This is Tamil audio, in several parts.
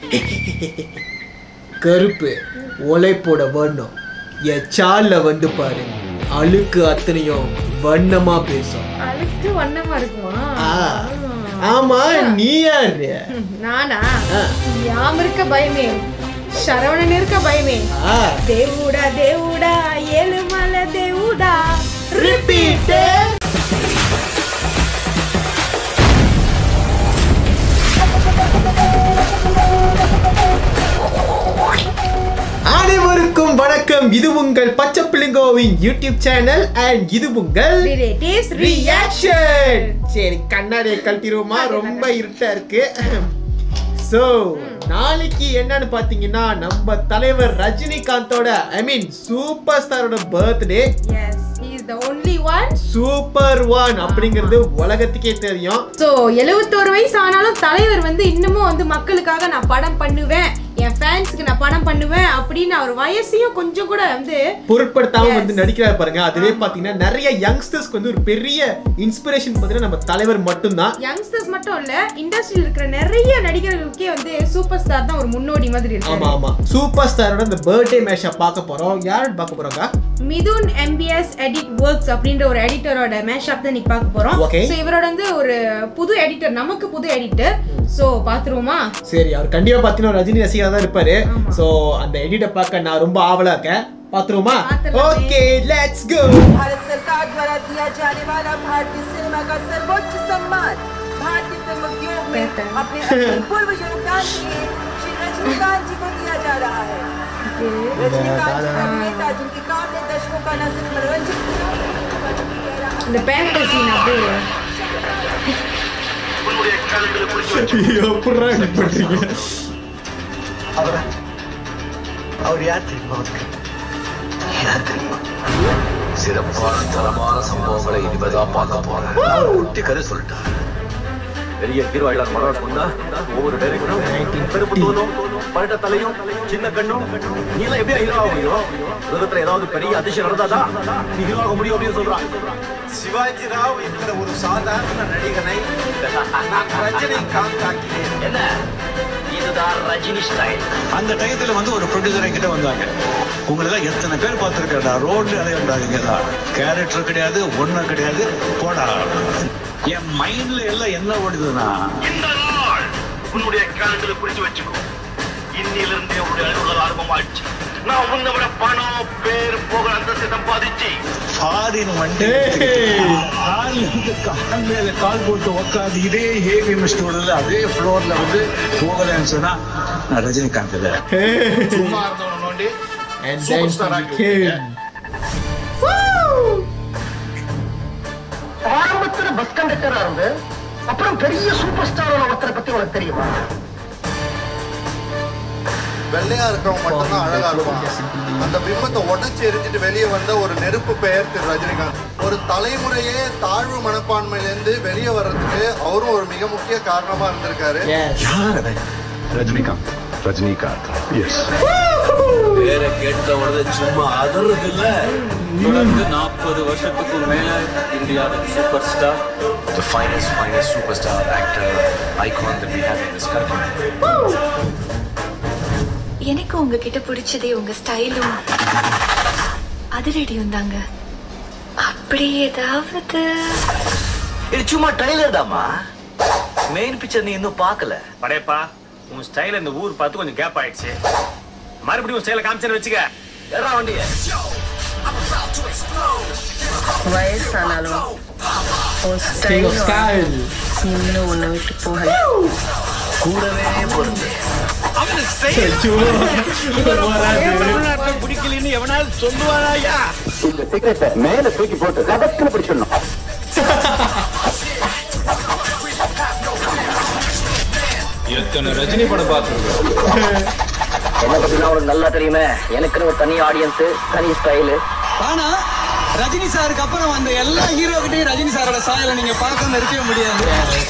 கருப்பு உழைப்போட வண்ணம் என் சால்ல வந்து பாரு அழுக்கு அத்தனையும் வண்ணமா பேசும் அழுக்கு வண்ணமா இருக்குமா ஆ. ஆமா நீ யாரு ம், நானா ஆ. யாம் இருக்க பயமே சரவணன் இருக்க பயமே ஆ, தேவுடா தேவுடா ஏழுமலை தேவுடா repeat. அனைவருக்கும் வணக்கம் இது உங்கள் பச்சை பிள்ளைங்கோவின் யூடியூப் சேனல் அண்ட் இது உங்கள் ரிலேட்டிவ்ஸ் ரியாக்ஷன் சரி கண்ணாடியை கழட்டிடுவோமா ரொம்ப இருட்டா இருக்கு ஸோ நாளைக்கு என்னன்னு பார்த்தீங்கன்னா நம்ம தலைவர் ரஜினிகாந்தோட ஐ மீன் சூப்பர் ஸ்டாரோட birthday yes he is the only one super one அப்படிங்கிறது உலகத்துக்கே தெரியும் ஸோ எழுபத்தோரு வயசு ஆனாலும் தலைவர் வந்து இன்னமும் வந்து மக்களுக்காக நான் படம் பண்ணுவேன் என் ஃபேன்ஸ்க்கு நான் படம் பண்ணுவேன் அப்படின்னு அவர் வயசையும் கொஞ்சம் கூட வந்து பொருட்படுத்தாம Yes. வந்து நடிக்கிறார் பாருங்க அதுவே பாத்தீங்கன்னா நிறைய யங்ஸ்டர்ஸ்க்கு வந்து ஒரு பெரிய இன்ஸ்பிரேஷன் பார்த்தீங்கன்னா நம்ம தலைவர் மட்டும்தான் யங்ஸ்டர்ஸ் மட்டும் இல்ல இண்டஸ்ட்ரியில் இருக்கிற நிறைய நடிகர்களுக்கே வந்து சூப்பர் ஸ்டார் தான் ஒரு முன்னோடி மாதிரி ஆமா இருக்கு ஆமா சூப்பர் ஸ்டாரோட இந்த பர்த்டே மேஷை பார்க்க போறோம் யார் பார்க்க போறோங்க மிதுன் எம்பிஎஸ் எடிட் ஒர்க்ஸ் அப்படின்ற ஒரு எடிட்டரோட மேஷப் தான் இன்னைக்கு பார்க்க போறோம் Okay. ஸோ இவரோட வந்து ஒரு புது எடிட்டர் நமக்கு புது எடிட்டர் ஸோ பாத்துருவோமா சரி அவர் கண்டிப்பா பாத்தீங்கன்னா ரஜினி ரசிகரா தான் இருப்பாரு ஆமா. சோ அந்த எடிட்டை பார்க்க நான் ரொம்ப ஆவலா இருக்கேன் பாத்துருவோமா பாத்துடலாமே. ஓகே லெட்ஸ் கோ भारत सरकार द्वारा दिया जाने वाला भारतीय सिनेमा का सर्वोच्च सम्मान भारतीय फिल्म उद्योग में कहता है। अपने अभूतपूर्व योगदान के लिए श्री रजनीकांत जी को दिया जा रहा है रजनीकांत जी अभिनेता जिनके काम ने दर्शकों का न सिर्फ मनोरंजन किया बल्कि गहरा இந்த பேண்ட் சீன் அப்படியே எப்படிடா இப்படி பண்றீங்க அவர அவர் யார் தெரியுமா அவருக்கு யார் தெரியுமா சிறப்பான தரமான சம்பவங்களை இனிமேதான் பார்க்க போறேன் அவர் குட்டி கதை சொல்லிட்டார் பெரிய ஹீரோ ஆயிடார் மரம் கொண்டா ஒவ்வொரு டைரக்டரும் கருப்பு தோலும் பரட்ட தலையும் சின்ன கண்ணும் நீ எல்லாம் எப்படியா ஹீரோ ஆக முடியும் உலகத்துல ஏதாவது பெரிய அதிசயம் நடந்தாதான் நீ ஹீரோ ஆக முடியும் அப்படின்னு சொல்றான் சிவாஜி ராவ் என்கிற ஒரு சாதாரண நடிகனை நான் ரஜினிகாந்த் ஆக்கினேன் என்ன இதுதான் ரஜினி ஸ்டைல் அந்த டயத்துல வந்து ஒரு ப்ரொடியூசர் என்கிட்ட வந்தாங்க உங்களெல்லாம் எத்தனை பேர் பார்த்துருக்கா ரோட்ல அலையண்டாதீங்கடா கேரக்டர் கிடையாது ஒண்ணும் கிடையாது போடா என் மைண்ட்ல எல்லாம் என்ன ஓடுதுன்னா இந்த நாள் உன்னுடைய கேலண்டர்ல குறிச்சு வச்சுக்கோ இன்னிலிருந்தே உன்னுடைய அலுவலக ஆரம்பமாயிடுச்சு நான் உன்னை விட பணம் பேர் புகழ் அந்தஸ்து சம்பாதிச்சு ஃபாரின் வண்டி ஏய். கால் இருந்து கால் மேல கால் போட்டு உட்காந்து இதே ஹேவி மிஸ்டோட அதே ஃப்ளோர்ல வந்து போகலன்னு சொன்னா நான் ரஜினிகாந்த் இல்ல சும்மா இருந்தவன நோண்டி and then super star he ஆக்கி came. ஆரம்பத்துல பஸ் கண்டக்டரா இருந்து அப்புறம் பெரிய சூப்பர் ஸ்டாரோட ஒருத்தரை பத்தி உனக்கு தெரியுமா வெள்ளையா இருக்கவன் மட்டும்தான் அழகா இருப்பான் அந்த பிம்பத்தை உடைச்சு எரிஞ்சிட்டு வெளியே வந்த ஒரு நெருப்பு பெயர் திரு ரஜினிகாந்த் ஒரு தலைமுறையே தாழ்வு மனப்பான்மையிலேருந்து வெளியே வர்றதுக்கு அவரும் ஒரு மிக முக்கிய காரணமா இருந்திருக்காரு Yes. யார் அவன் ரஜினிகாந்த் ரஜினிகாந்த் எஸ் பேரை கேட்ட உடனே சும்மா அதறது இல்ல தொடர்ந்து நாற்பது வருஷத்துக்கு மேல இந்தியாவின் super star The finest, finest superstar actor icon that we have in this country. எனக்கு உங்ககிட்ட பிடிச்சதே உங்க ஸ்டைலும் அதிரடியும் தாங்க அப்படி ஏதாவது இது சும்மா ட்ரைலர் தாமா மெயின் பிக்சர் நீ இன்னும் பார்க்கல படையப்பா உன் ஸ்டைல் இந்த ஊர் பார்த்து கொஞ்சம் கேப் ஆயிடுச்சு மறுபடியும் உன் ஸ்டைல காமிச்சேன்னு வச்சுக்க ஏறா வண்டிய வயசானாலும் King of style. இன்னும் உன்னை விட்டு போகல கூடவே பொருந்து ஐயோ. வராது. பிடிக்கலன்னு எவனாவது சொல்லுவாராயா இந்த சிகரெட்டை மேல தூக்கி போட்டு கதக்குன்னு பிடிச்சிடணும் எத்தனை ரஜினி படம் பார்த்துருக்கோம் என்ன பத்தினா உனக்கு நல்லா தெரியுமே எனக்குன்னு ஒரு தனி ஆடியன்ஸ் தனி ஸ்டைலு ஆனா ரஜினி சாருக்கு அப்புறம் வந்த எல்லா ஹீரோ கிட்டையும் ரஜினி சாரோட சாயலை நீங்க பார்க்காம இருக்கவே முடியாது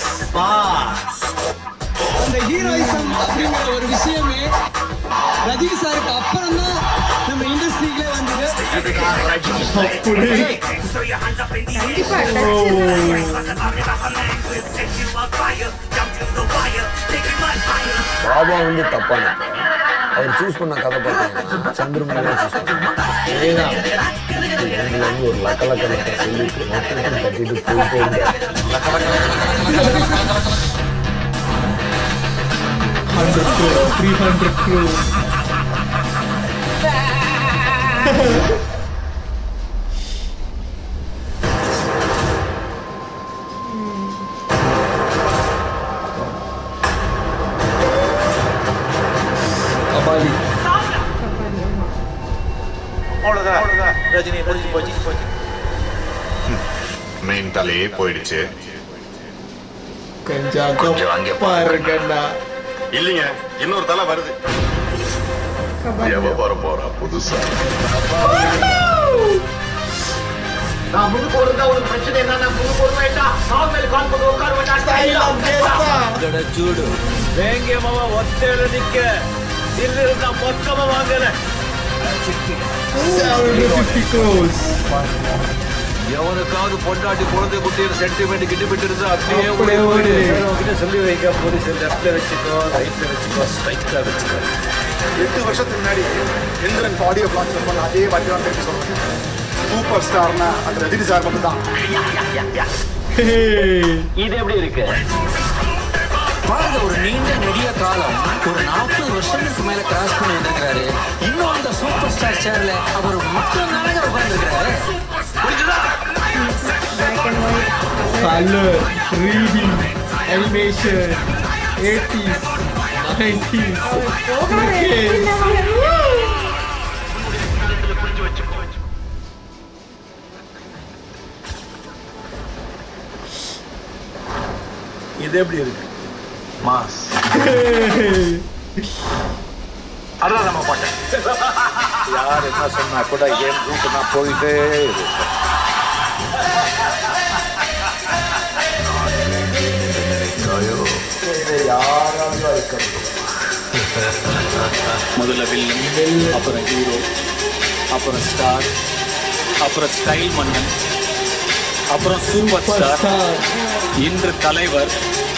அந்த ஹீரோயிசம் அப்படிங்கிற ஒரு விஷயமே ரஜினி சாருக்கு அப்புறம் தான் நம்ம இண்டஸ்ட்ரியிலே வந்தது பாபா வந்து தப்பான அவர் சூஸ் பண்ண கதை பார்த்தீங்கன்னா சந்திரமுகி சூஸ் பண்ணாங்க வந்து ஒரு லக்க லக்க லக்க சொல்லிட்டு மொத்தத்தையும் கட்டிட்டு போயிட்டே இருந்தார் hundred crore three hundred crore Kabali அவ்வளவுதான் ரஜினி முடிஞ்சு போச்சு போச்சு மெயின் தலையே போயிடுச்சு கொஞ்சம் அங்கே பாருங்கண்ணா இல்லைங்க இன்னொரு தலை வருது எவ வர போறா புதுசா நான் முழு போடுறதா உனக்கு பிரச்சனை என்ன முழு போட வேண்டாம் சாவு மேல கால் போட்டு உட்கார வேண்டாம் చూడు వేంగేమవ ఒత్తేడు నిక్క ఇల్లు నా మొత్తమ వాంగల எவனுக்காவது பொண்டாட்டி குழந்தை குட்டின்னு சென்டிமெண்ட் கிட்ட விட்டு இருந்தா அப்படியே அப்படியே ஓடு. உங்ககிட்ட சொல்லி வைக்க போலீஸ் லெஃப்ட்ல வச்சுக்கோ ரைட்ல வச்சுக்கோ ஸ்ட்ரைட்ல வச்சுக்கோ எட்டு வருஷத்துக்கு முன்னாடி இந்திரன் ஆடியோ லான்ச் பண்ண அதே வடிவம் திருப்பி சொல்றேன் சூப்பர் ஸ்டார்னா அது ரஜினி சார் மட்டும் தான் இது எப்படி இருக்கு பாருங்க ஒரு நீண்ட நெடிய காலம் ஒரு நாற்பது வருஷத்துக்கு மேல கிராஸ் பண்ணி வந்திருக்கிறாரு இன்னும் அந்த சூப்பர் ஸ்டார் சேர்ல அவர் மட்டும் தானங்க உட்கார்ந்துருக்கிறாரு colour reading animation eighties nineties இது எப்படி இருக்கு மாஸ் அதான் நம்ம போட்டேன் யார் என்ன சொன்னா கூட ஏன் ரூட் நான் போயிட்டே இருக்கு யாராவது இருக்கணும் முதல்ல வில்லன் அப்புறம் ஹீரோ அப்புறம் ஸ்டார் அப்புறம் ஸ்டைல் மன்னன் அப்புறம் சூப்பர் ஸ்டார் இன்று தலைவர்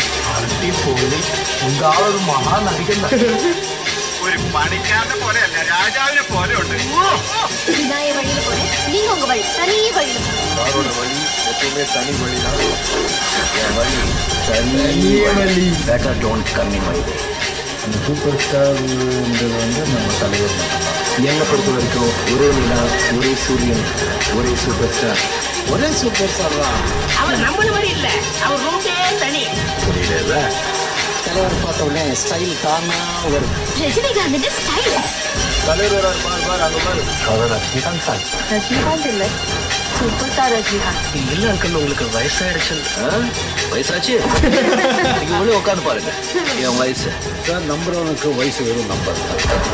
உங்க ஆளது மகா நடிகன் ഒരു പണിക്കാരനെ പോലെയല്ല രാജാവിനെ പോലെ ഉണ്ട് நான் என் வழியில போறேன் நீங்க உங்க வழி தனி வழியில போங்க யாரோட வழி எப்பவுமே தனி வழி தான் என் வழி தனி வழி better don't come in my அந்த சூப்பர் ஸ்டார்ன்றது வந்து நம்ம தலைவர் மட்டும்தான் என்னை பொறுத்த வரைக்கும் ஒரே நிலா ஒரே சூரியன் ஒரே சூப்பர் ஸ்டார் ஒரே சூப்பர் ஸ்டார் தான் அவர் நம்மள மாதிரி இல்ல அவர் ரொம்பவே தனி புரியல தலைவர் பார்த்த உடனே ஸ்டைல் தானா வரும் ரஜினிகாந்த் ஸ்டைல் தலைவர் வரார் பார் பார் அங்க பாரு அவர் ரஜினிகாந்த் தான் ரஜினிகாந்த் இல்ல சூப்பர் ஸ்டார் ரஜினிகாந்த் இல்ல அங்கிள் உங்களுக்கு வயசாயிடுச்சு வயசாச்சு நீங்க உள்ள உட்காந்து பாருங்க என் வயசு சார் நம்புறவனுக்கு வயசு வெறும் நம்பர்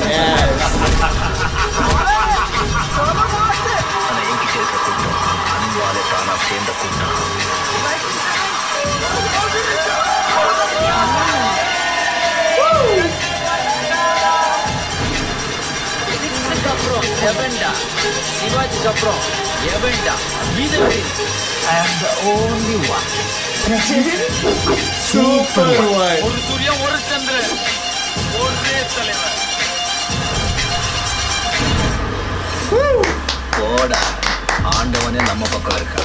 ஆனா என்கிட்ட இருக்க கூட்டம் அன்பாலே தானா சேர்ந்த கூட்டம் சிக்ஸுக்கு அப்புறம் செவன்டா சிவாஜிக்கு அப்புறம் எவன்டா இது I am the only one super one ஒரு சூரியன் ஒரு சந்திரன் ஒரே தலைவர் போடா ஆண்டவனே நம்ம பக்கம் இருக்கா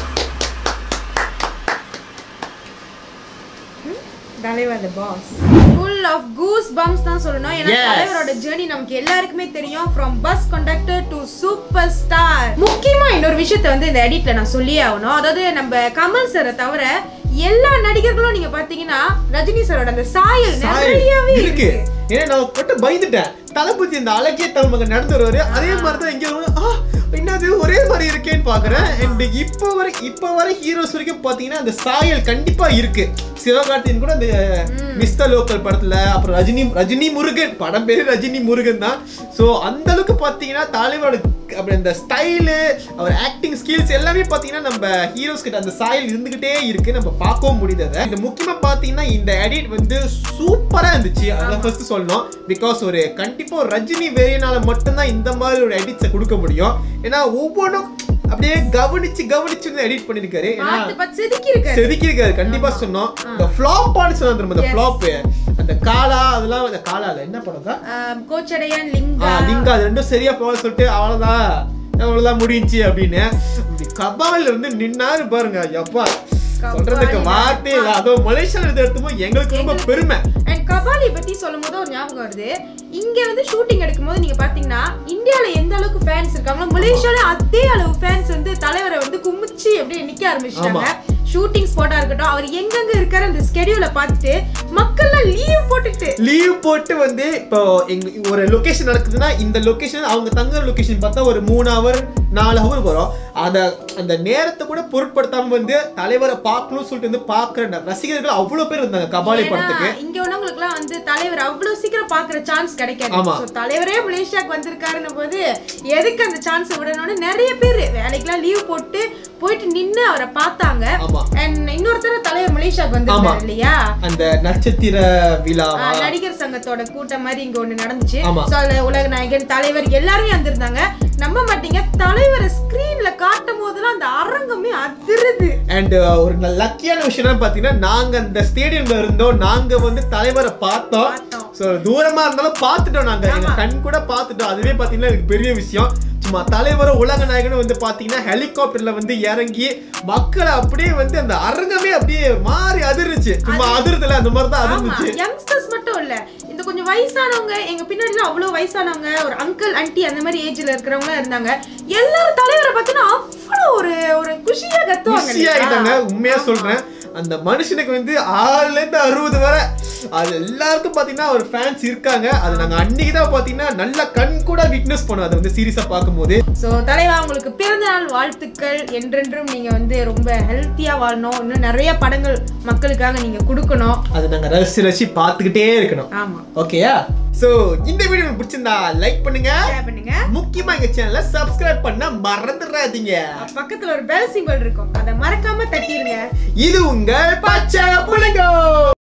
தலைவர் the boss full of goose bumps தான் சொல்லணும் ஏன்னா Yes. தலைவரோட ஜேர்னி நமக்கு எல்லாருக்குமே தெரியும் from bus conductor to super star முக்கியமா இன்னொரு விஷயத்தை வந்து இந்த எடிட்ல நான் சொல்லியே ஆகணும் அதாவது நம்ம கமல் சாரை தவிர எல்லா நடிகர்களும் நீங்க பாத்தீங்கன்னா ரஜினி சாரோட அந்த சாயல் நிறையவே இருக்கு ஏன்னா நான் மட்டும் பயந்துட்டேன் தளபதி இந்த அழகிய தலைமகன் நடந்து வருவாரு அதே மாதிரி தான் இங்க வந்து, ஆ என்னது ஒரே மாதிரி இருக்கேன்னு பாக்குறேன் அண்ட் இப்போ வரை இப்போ வரை ஹீரோஸ் வரைக்கும் பாத்தீங்கன்னா அந்த சாயல் கண்டிப்பா இருக்கு சிவகார்த்தியன் கூட அந்த மிஸ்டர் லோக்கல் படத்துல அப்புறம் ரஜினி ரஜினி முருகன் படம் பேரு ரஜினி முருகன் தான் ஸோ அந்த அளவுக்கு பாத்தீங்கன்னா தலைவரோட அப்புறம் இந்த ஸ்டைலு அவர் ஆக்டிங் ஸ்கில்ஸ் எல்லாமே பார்த்தீங்கன்னா நம்ம ஹீரோஸ் கிட்ட அந்த சாயல் இருந்துகிட்டே இருக்கு நம்ம பார்க்கவும் முடியுது அதை இந்த முக்கியமா பார்த்தீங்கன்னா இந்த எடிட் வந்து சூப்பரா இருந்துச்சு அதான் ஃபர்ஸ்ட் சொல்லணும் பிகாஸ் ஒரு கண்டிப்பா ஒரு ரஜினி வேரியனால மட்டும்தான் இந்த மாதிரி ஒரு எடிட்ஸை கொடுக்க முடியும் ஏன்னா ஒவ்வொன்றும் அப்படியே கவனிச்சு கவனிச்சு எடிட் பண்ணிருக்காரு ஏன்னா பார்த்து பார்த்து செதுக்கி இருக்காரு செதுக்கி இருக்காரு கண்டிப்பா சொன்னோம் இந்த ஃபிளாப்பான்னு சொன்னா தெரியுமா இந்த Yes. ஃபிளாப் அந்த காலா அதெல்லாம் அந்த காலால என்ன படம்க்கா ஆம், கோச்சடையான் ஆ, லிங்கா லிங்கா அது ரெண்டும் சரியா போக சொல்லிட்டு அவ்வளவுதான் அவ்வளவுதான் முடிஞ்சுச்சு அப்படின்னு இப்படி கபாலில் வந்து நின்னாரு பாருங்க எப்பா சொல்றதுக்கு வார்த்தையே இல்லை அதுவும் மலேசியால இருந்து எடுத்தும்போது எங்களுக்கு ரொம்ப பெருமை அண்ட் கபாலி பத்தி சொல்லும் போது ஒரு ஞாபகம் வருது இங்க வந்து ஷூட்டிங் எடுக்கும்போது நீங்க பாத்தீங்கன்னா இந்தியால எந்த அளவுக்கு ஃபேன்ஸ் இருக்காங்களோ மலேசியால அதே அளவு ஃபேன்ஸ் வந்து தலைவரை வந்து குமிச்சு அப்படியே நிக்க ஆரம்பிச்சிட்டாங்க ஷூட்டிங் ஸ்பாட்டா இருக்கட்டும் அவர் எங்கெங்க இருக்காரு அந்த ஸ்கெடியூல பார்த்துட்டு மக்கள்லாம் லீவ் போட்டுட்டு லீவ் போட்டு வந்து இப்போ எங்க ஒரு லொகேஷன் நடக்குதுன்னா இந்த லொகேஷன் அவங்க தங்குற லொகேஷன் பார்த்தா ஒரு மூணு ஹவர் நாலு ஹவர் வரும் அத அந்த நேரத்தை கூட பொருட்படுத்தாம வந்து தலைவரை பார்க்கணும்னு சொல்லிட்டு வந்து பார்க்குற ரசிகர்கள் அவ்வளவு பேர் இருந்தாங்க கபாலி படத்துக்கு ஏன்னா, இங்க உள்ளவங்களுக்குலாம் வந்து தலைவர் அவ்வளவு சீக்கிரம் பாக்குற சான்ஸ் கிடைக்காது ஆமா. So, தலைவரே மலேசியாக்கு வந்திருக்காருன்னும் போது எதுக்கு அந்த சான்ஸ் விடணும்னு நிறைய பேர் வேலைக்கெல்லாம் லீவ் போட்டு போயிட்டு நின்னு அவரை பார்த்தாங்க அண்ட் இன்னொருத்தர் தலைவர் மலேசியாக்கு ஆமா வந்திருக்காரு இல்லையா அந்த நட்சத்திர விழாவா ஆஹ், நடிகர் சங்கத்தோட கூட்டம் மாதிரி இங்க ஒண்ணு நடந்துச்சு ஆமா. So, அதுல உலக நாயகன் தலைவர் எல்லாருமே வந்திருந்தாங்க நம்ப மாட்டீங்க தலைவரை ஸ்கிரீன்ல காட்டும் போதெல்லாம் அந்த அரங்கமே அதிருது அண்ட் ஒரு லக்கியான விஷயம் என்ன பார்த்தீங்கன்னா நாங்க அந்த ஸ்டேடியம்ல இருந்தோம் நாங்க வந்து தலைவரை பார்த்தோம் ஸோ தூரமா இருந்தாலும் பார்த்துட்டோம் நாங்க எங்க கண் கூட பார்த்துட்டோம் அதுவே பார்த்தீங்கன்னா எனக்கு பெரிய விஷயம் சும்மா தலைவரை உலக நாயகனும் வந்து பார்த்தீங்கன்னா ஹெலிகாப்டர்ல வந்து இறங்கி மக்களை அப்படியே வந்து அந்த அரங்கமே அப்படியே மாறி அதிர்ந்துச்சு சும்மா அதிர்துல அந்த மாதிரி தான் ஆமா அதிர்ந்துச்சு யங்ஸ்டர்ஸ் மட்டும் இல்ல இந்த கொஞ்சம் வயசானவங்க எங்க பின்னாடிலாம் அவ்வளவு வயசானவங்க ஒரு அங்கிள் ஆன்ட்டி அந்த மாதிரி ஏஜ்ல இருக்கிறவங்க இருந்தாங்க எல்லாரும் தலைவரை பார்த்தீங்கன்னா அவ்வளவு ஒரு ஒரு குஷியா கத்துவாங்க குஷி ஆயிட்டாங்க உண்மையா சொல்றேன் அந்த மனுஷனுக்கு வந்து ஆறுல இருந்து அறுபது வரை அது எல்லாருக்கும் பாத்தீங்கன்னா ஒரு ஃபேன்ஸ் இருக்காங்க அது நாங்க அன்னைக்கு தான் பாத்தீங்கன்னா நல்ல கண் கூட விட்னஸ் பண்ணோம் அதை வந்து சீரியஸா பார்க்கும்போது ஸோ தலைவா உங்களுக்கு பிறந்த நாள் வாழ்த்துக்கள் என்றென்றும் நீங்க வந்து ரொம்ப ஹெல்த்தியா வாழணும் இன்னும் நிறைய படங்கள் மக்களுக்காக நீங்க கொடுக்கணும் அது நாங்க ரசிச்சு ரசிச்சு பார்த்துக்கிட்டே இருக்கணும் ஆமா ஓகேயா சோ இந்த வீடியோ உங்களுக்கு பிடிச்சிருந்தா லைக் பண்ணுங்க பண்ணுங்க முக்கியமா எங்க சேனலை சப்ஸ்கிரைப் பண்ண மறந்துடாதீங்க பக்கத்துல ஒரு பெல் சிம்பிள் இருக்கும் அதை மறக்காம தட்டிடுங்க இது உங்கள் பச்சை புள்ளைங்க